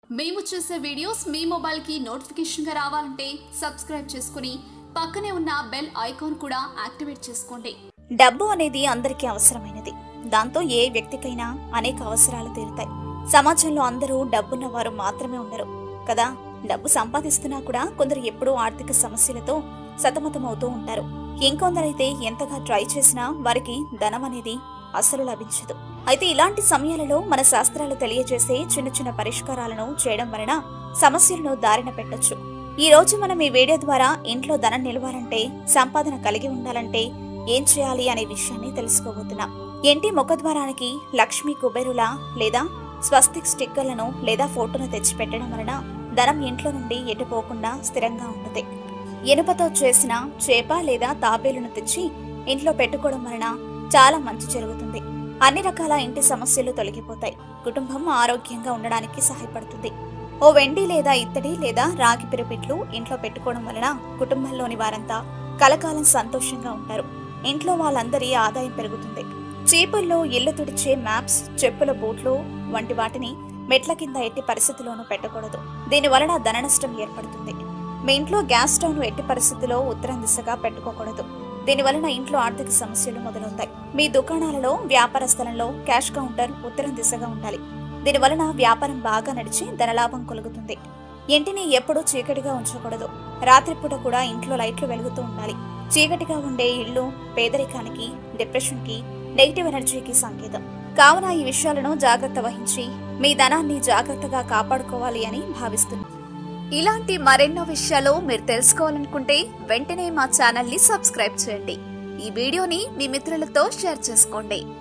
మేము చేసే వీడియోస్ మీ మొబైల్కి నోటిఫికేషన్గా రావాలంటే సబ్స్క్రైబ్ చేసుకుని పక్కనే ఉన్న బెల్ ఐకాన్ కూడా యాక్టివేట్ చేసుకోండి డబ్బు అనేది అందరికీ అవసరమైనది దాంతో ఏ వ్యక్తికైనా అనేక అవసరాలు తీరుతాయి సమాజంలో అందరూ డబ్బున్న వారు మాత్రమే ఉండరు కదా డబ్బు సంపాదిస్తున్నా కూడా కొందరు ఎప్పుడూ ఆర్థిక సమస్యలతో సతమతమవుతూ ఉంటారు ఇంకొందరైతే ఎంతగా ట్రై చేసినా వారికి ధనం అనేది అసలు లభించదు అయితే ఇలాంటి సమయాలలో మన శాస్త్రాలు తెలియజేసే చిన్న చిన్న పరిష్కారాలను చేయడం వలన సమస్యలను దారిన పెట్టొచ్చు ఈ రోజు మనం ఈ వీడియో ద్వారా ఇంట్లో ధనం నిలవాలంటే సంపాదన కలిగి ఉండాలంటే ఏం చేయాలి అనే విషయాన్ని తెలుసుకోబోతున్నాం ఇంటి ముఖద్వారానికి లక్ష్మీ కుబేరుల లేదా స్వస్తిక్ స్టిక్కర్లను లేదా ఫోటోను తెచ్చి పెట్టడం వలన ధనం ఇంట్లో నుండి ఎటుపోకుండా స్థిరంగా ఉంటుంది ఇనుపతో చేసిన చేప లేదా తాబేలును తెచ్చి ఇంట్లో పెట్టుకోవడం వలన చాలా మంచి జరుగుతుంది అన్ని రకాల ఇంటి సమస్యలు తొలగిపోతాయి కుటుంబం ఆరోగ్యంగా ఉండడానికి సహాయపడుతుంది ఓ వెండి లేదా ఇత్తడి లేదా రాగి పిరపిట్లు ఇంట్లో పెట్టుకోవడం వలన కుటుంబంలోని వారంతా కలకాలం సంతోషంగా ఉంటారు ఇంట్లో వాళ్ళందరి ఆదాయం పెరుగుతుంది చీపుల్లో ఇల్లు తుడిచే మ్యాప్స్ చెప్పుల బూట్లు వంటి వాటిని మెట్ల కింద ఎట్టి పరిస్థితిలోనూ పెట్టకూడదు దీని వలన ధన నష్టం ఏర్పడుతుంది మీ ఇంట్లో గ్యాస్ స్టవ్ను ఎట్టి పరిస్థితిలో ఉత్తరం దిశగా పెట్టుకోకూడదు దీని వలన ఇంట్లో ఆర్థిక సమస్యలు మొదలవుతాయి మీ దుకాణాలలో వ్యాపార స్థలంలో క్యాష్ కౌంటర్ ఉత్తరం దిశగా ఉండాలి దీని వలన వ్యాపారం బాగా నడిచి ధనలాభం కలుగుతుంది ఇంటిని ఎప్పుడూ చీకటిగా ఉంచకూడదు రాత్రిపూట కూడా ఇంట్లో లైట్లు వెలుగుతూ ఉండాలి చీకటిగా ఉండే ఇల్లు పేదరికానికి డిప్రెషన్కి నెగిటివ్ ఎనర్జీకి సంకేతం కావున ఈ విషయాలను జాగ్రత్త వహించి మీ ధనాన్ని జాగ్రత్తగా కాపాడుకోవాలి అని భావిస్తున్నాను ఇలాంటి మరెన్నో విషయాలు మీరు తెలుసుకోవాలనుకుంటే వెంటనే మా ఛానల్ని సబ్స్క్రైబ్ చేయండి ఈ వీడియోని మీ మిత్రులతో షేర్ చేసుకోండి